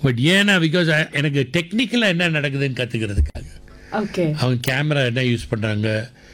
But ஏன்னா because எனக்கு டெக்னிக்கலாக என்ன நடக்குதுன்னு கற்றுக்கிறதுக்காக ஓகே அவங்க கேமரா என்ன யூஸ் பண்ணுறாங்க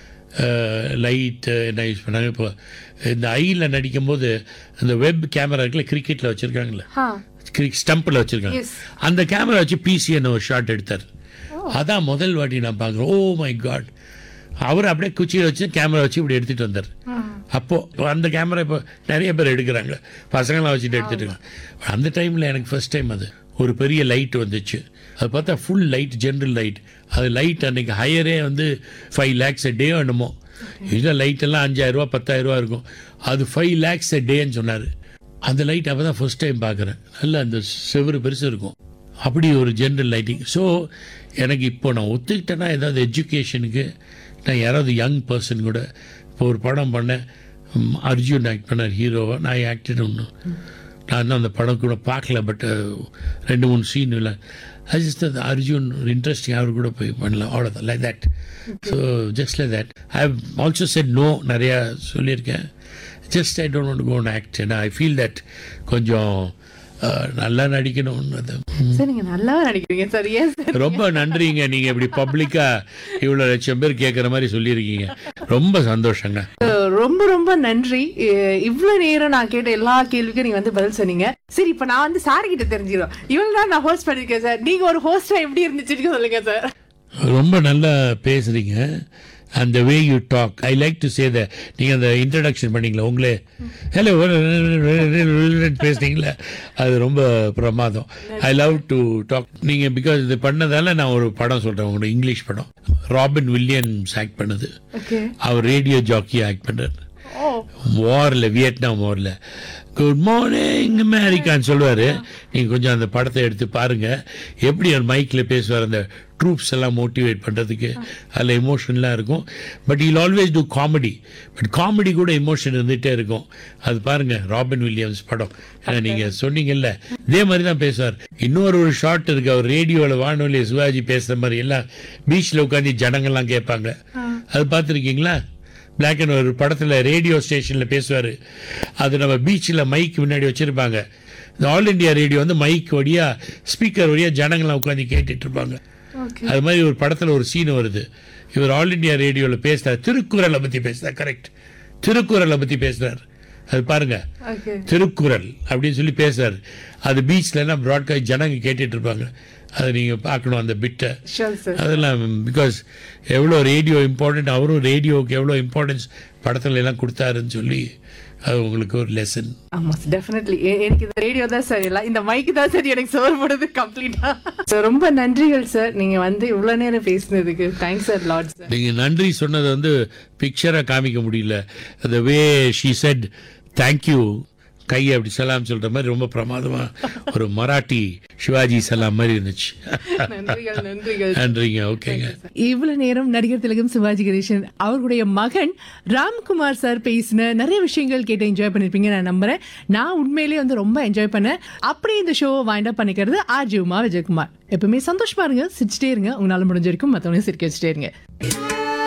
லைட்டு என்ன யூஸ் பண்ணாங்க இப்போ இந்த ஐயில் நடிக்கும்போது இந்த வெப் கேமரா இருக்குல்ல கிரிக்கெட்டில் வச்சுருக்காங்களே ஆ கிரிக் ஸ்டம்பில் வச்சுருக்காங்க Yes. அந்த கேமரா வச்சு பிசி என்ன ஒரு ஷாட் எடுத்தார் அதான் முதல் வாட்டி நான் பார்க்குறேன் ஓ மை காட் அவர் அப்படியே குச்சியில் வச்சு கேமரா வச்சு இப்படி எடுத்துகிட்டு வந்தார் அப்போது அந்த கேமரா இப்போ நிறைய பேர் எடுக்கிறாங்க பசங்களாம் வச்சுட்டு எடுத்துட்டு இருக்காங்க அந்த டைமில் எனக்கு ஃபர்ஸ்ட் டைம் அது ஒரு பெரிய லைட் வந்துச்சு அது பார்த்தா ஃபுல் லைட் ஜென்ரல் லைட் அது லைட் அன்னைக்கு ஹையரே வந்து ஃபைவ் லேக்ஸ் a டே என்னமோ இதில் லைட் எல்லாம் அஞ்சாயிரரூவா பத்தாயிரரூவா இருக்கும் அது ஃபைவ் லேக்ஸ் a டேன்னு சொன்னார் அந்த லைட் அப்போ தான் ஃபர்ஸ்ட் டைம் பார்க்குறேன் நல்ல அந்த செவரு பெருசு இருக்கும் அப்படி ஒரு ஜென்ரல் லைட்டிங் ஸோ எனக்கு இப்போ நான் ஒத்துக்கிட்டேன்னா ஏதாவது எஜுகேஷனுக்கு நான் யாராவது யங் பர்சன் கூட இப்போ ஒரு படம் பண்ணேன் ம், அர்ஜுன் ஆக்ட் பண்ணார் ஹீரோவா நான் ஆக்டட் ஒன்று நான் இன்னும் அந்த படம் கூட பார்க்கல பட் ரெண்டு மூணு சீன் இல்லை அது ஜஸ்ட் அந்த அர்ஜுன் ஒரு இன்ட்ரெஸ்டிங் அவர் கூட போய் பண்ணலாம் அவ்வளோதான் like that so just like that I also said no நிறையா சொல்லியிருக்கேன் just I don't go act ஏன்னா ஐ ஃபீல் தட் கொஞ்சம் அஹ், நல்லா நடிக்கணும்னு அது சார் நீங்க நல்லாவே நடிக்கிறீங்க சார் ஏன் சார் ரொம்ப நன்றிங்க நீங்க இப்படி பப்ளிக்கா இவ்வளவு லட்சம் பேர் கேட்குற மாதிரி சொல்லியிருக்கீங்க ரொம்ப சந்தோஷங்க ரொம்ப ரொம்ப நன்றி இ- இவ்வளவு நேரம் நான் கேட்ட எல்லா கேள்விக்கும் நீங்க வந்து பதில் சொன்னீங்க சரி இப்ப நான் வந்து சார் கிட்ட தெரிஞ்சிடும் இவ்வளவு நாள் நான் ஹோஸ்ட் பண்ணிருக்கேன் சார் நீங்க ஒரு ஹோஸ்டா எப்படி இருந்துச்சுன்னு சொல்லுங்க சார் ரொம்ப நல்லா பேசுறீங்க அந்த way you talk I like to say the நீங்கள் அந்த இன்ட்ரடக்ஷன் பண்ணீங்களா உங்களே ஹலோ பேசுனீங்களே அது ரொம்ப பிரமாதம் ஐ லவ் டு டாக் நீங்கள் பிகாஸ் இது பண்ணதால நான் ஒரு படம் சொல்கிறேன் உங்களோட இங்கிலீஷ் படம் ராபின் வில்லியம்ஸ் ஆக்ட் பண்ணது ஓகே அவர் ரேடியோ ஜாக்கி ஆக்ட் பண்ணுறார் ஓ வாரில் வியட்நாம் வாரில் குட் மார்னிங் அமெரிக்கான்னு சொல்லுவார் நீங்கள் கொஞ்சம் அந்த படத்தை எடுத்து பாருங்கள் எப்படி அவர் மைக்கில் பேசுவார் அந்த ட்ரூப்ஸ் எல்லாம் மோட்டிவேட் பண்ணுறதுக்கு அதில் எமோஷன்லாம் இருக்கும் but I'll always do comedy but comedy கூட எமோஷன் இருந்துகிட்டே இருக்கும் அது பாருங்கள் ராபின் வில்லியம்ஸ் படம் ஏன்னா நீங்கள் சொன்னீங்கல்ல இதே மாதிரி தான் பேசுவார் இன்னொரு ஒரு ஷார்ட் இருக்கு அவர் ரேடியோவில் வானொலி சிவாஜி பேசுகிற மாதிரி எல்லாம் பீச்சில் உட்காந்து ஜனங்கள்லாம் கேட்பாங்க அது பார்த்துருக்கீங்களா பிளாக் அண்ட் ஒரு படத்தில் ரேடியோ ஸ்டேஷனில் பேசுவார் அது நம்ம பீச்சில் மைக் முன்னாடி வச்சுருப்பாங்க இந்த ஆல் இண்டியா ரேடியோ வந்து மைக் வழியாக ஸ்பீக்கர் வழியாக ஜனங்களாம் உட்காந்து கேட்டுட்டு இருப்பாங்க ஓகே அது மாதிரி ஒரு படத்தில் ஒரு சீன் வருது இவர் ஆல் இண்டியா ரேடியோவில் பேசுகிறார் திருக்குறளை பற்றி பேசுகிறார் கரெக்ட் திருக்குறளை பற்றி பேசுகிறார் அது பாருங்க ஓகே திருக்குறள் அப்படின்னு சொல்லி பேசுறாரு அது பீச்லலாம் ப்ராட்காஸ்ட் ஜனங்க கேட்டுட்டு இருப்பாங்க அதை நீங்கள் பார்க்கணும் அந்த பிட்டை ஷோர் சார் அதெல்லாம் பிகாஸ் எவ்வளோ ரேடியோ இம்பார்ட்டன்ட் அவரும் ரேடியோவுக்கு எவ்வளோ இம்பார்ட்டன்ஸ் படத்துல எல்லாம் கொடுத்தாருன்னு சொல்லி அது உங்களுக்கு ஒரு லெசன் ஆமா சார் டெஃபினெட்லி எனக்கு இந்த ரேடியோ தான் சார் இல்லை இந்த மைக் தான் சார் எனக்கு சோர் போடுது கம்ப்ளீட்டா சார் ரொம்ப நன்றிகள் சார் நீங்க வந்து இவ்வளவு நேரம் பேசினதுக்கு தேங்க்ஸ் சார் லார்ட் சார் நீங்கள் நன்றி சொன்னது வந்து பிக்சராக காமிக்க முடியல அந்த வே ஷீ செட் தேங்க்யூ கையை அப்படி சலாம் சொல்கிற மாதிரி ரொம்ப பிரமாதமாக ஒரு மராட்டி சிவாஜி சலாம் மாதிரி இருந்துச்சு நன்றிகள் நன்றிகள் நன்றிங்க ஓகேங்க இவ்வளவு நேரம் நடிகர் திலகம் சிவாஜி கணேசன் அவர்களுடைய மகன் ராம்குமார் சார் பேசின நிறைய விஷயங்கள் கேட்டு என்ஜாய் பண்ணிருப்பீங்க நான் நம்புறேன் நான் உண்மையிலேயே வந்து ரொம்ப என்ஜாய் பண்ணேன் அப்படியே இந்த ஷோ வைண்ட் அப் பண்ணிக்கிறது ஆர் ஜிவுமா விஜயகுமார் எப்பவுமே சந்தோஷமா இருங்க சிரிச்சிட்டே இருங்க உங்களால முடிஞ்ச வரைக்கும் மத்தவங்க சிரிக்க வச்சுட்டே இருங்க